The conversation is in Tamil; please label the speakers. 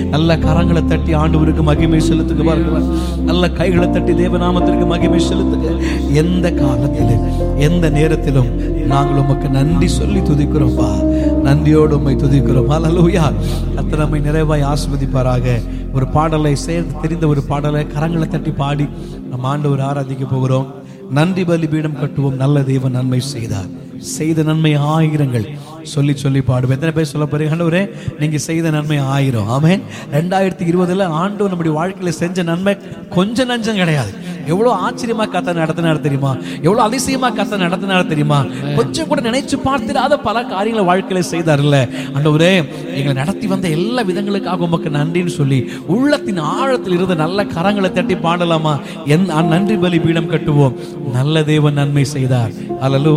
Speaker 1: நல்ல கரங்களை தட்டி ஆண்டவருக்கு மகிமை செலுத்துங்க பாருங்க நல்ல கைகளை தட்டி தேவநாமத்திற்கு மகிமை செலுத்துங்க எந்த காலத்தில் எந்த நேரத்திலும் நாங்கள் உமக்கு நன்றி சொல்லி துதிக்கிறோம்பா நன்றியோடு உம்மை துதிக்கிறோம் ஹalleluya கர்த்தர் நம்மை நிறைவாய் ஆஸ்வதிப்பாராக ஒரு பாடலை சேர்ந்து தெரிந்த ஒரு பாடலை கரங்களை தட்டி பாடி நம்ம ஆண்டவர் ஆராதிக்க போகிறோம் நன்றி பலிபீடம் கட்டுவோம் நல்ல தேவன் நன்மை செய்தார் செய்த நன்மை ஆயிரங்கள் சொல்லி சொல்லி பாடுவோம் எத்தனை பேர் சொல்ல போறீங்க ஆண்டவரே நீங்க செய்த நன்மை ஆயிரம் ஆமென் ரெண்டாயிரத்தி இருபதுல ஆண்டு நம்முடைய வாழ்க்கையில செஞ்ச நன்மை கொஞ்சம் நஞ்சம் கிடையாது எவ்வளவு ஆச்சரியமா கத்த நடத்தினார் தெரியுமா எவ்வளவு அதிசயமா கத்த நடத்தினார் தெரியுமா கொஞ்சம் கூட நினைச்சு பார்த்திராத பல காரியங்களை வாழ்க்கையில செய்தார்ல ஆண்டவரே எங்களை நடத்தி வந்த எல்லா விதங்களுக்காக உமக்கு நன்றின்னு சொல்லி உள்ளத்தின் ஆழத்தில் இருந்து நல்ல கரங்களை தட்டி பாடலாமா என் நன்றி பலி பீடம் கட்டுவோம் நல்ல தேவன் நன்மை செய்தார் அல்லலு